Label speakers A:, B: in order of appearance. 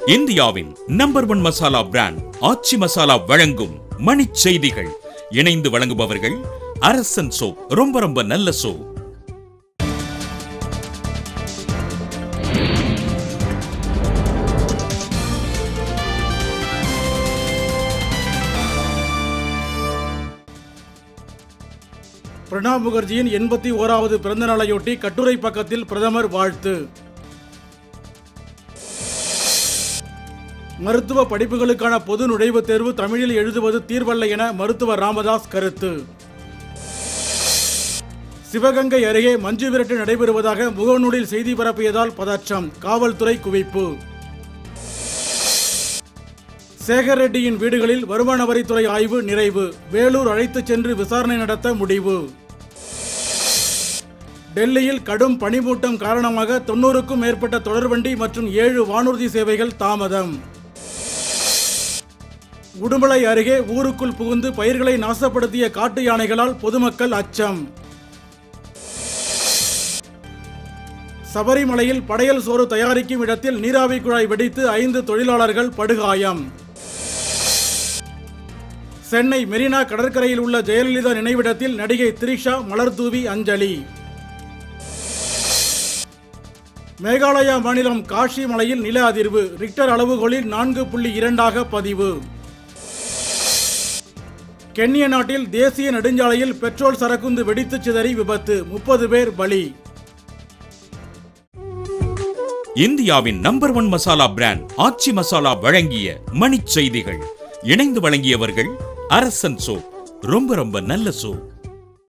A: இந்தியாவின் number one masala brand Aachi masala வழங்கும் மணிச் செய்திகள் இணைந்து வழங்குபவர்கள் அரசன் சோ ரொம்ப ரொம்ப நல்ல சோ
B: பிரணாப் முகர்ஜியின் எண்பத்தி ஓராவது பிறந்த நாளையொட்டி கட்டுரை பக்கத்தில் பிரதமர் வாழ்த்து மருத்துவ படிப்புகளுக்கான பொது நுழைவுத் தேர்வு தமிழில் எழுதுவது தீர்வல்ல என மருத்துவர் ராமதாஸ் கருத்து சிவகங்கை அருகே மஞ்சு விரட்டு நடைபெறுவதாக முகநூலில் செய்தி பரப்பியதால் பதற்றம் காவல்துறை குவிப்பு சேகர் ரெட்டியின் வீடுகளில் வருமான வரித்துறை ஆய்வு நிறைவு வேலூர் அழைத்துச் சென்று விசாரணை நடத்த முடிவு டெல்லியில் கடும் பனிமூட்டம் காரணமாக தொன்னூறுக்கும் மேற்பட்ட தொடர்வண்டி மற்றும் ஏழு வானூர்தி சேவைகள் தாமதம் உடுமலை அருகே ஊருக்குள் புகுந்து பயிர்களை நாசப்படுத்திய காட்டு யானைகளால் பொதுமக்கள் அச்சம் சபரிமலையில் படையல் சோறு தயாரிக்கும் இடத்தில் நீராவி குழாய் வெடித்து ஐந்து தொழிலாளர்கள் படுகாயம் சென்னை மெரினா கடற்கரையில் உள்ள ஜெயலலிதா நினைவிடத்தில் நடிகை திரிஷா மலர்தூவி அஞ்சலி மேகாலயா மாநிலம் காஷி மலையில் நில அதிர்வு ரிக்டர் அளவுகோலில் நான்கு புள்ளி இரண்டாக பதிவு கென்ய நாட்டில் தேசிய நெடுஞ்சாலையில் பெட்ரோல் சரக்குந்து வெடித்து சிதறி விபத்து முப்பது பேர் பலி
A: இந்தியாவின் number one masala brand Aachi masala வழங்கிய மணிச் செய்திகள் இணைந்து வழங்கியவர்கள் அரசன் சோ ரொம்ப ரொம்ப நல்ல சோ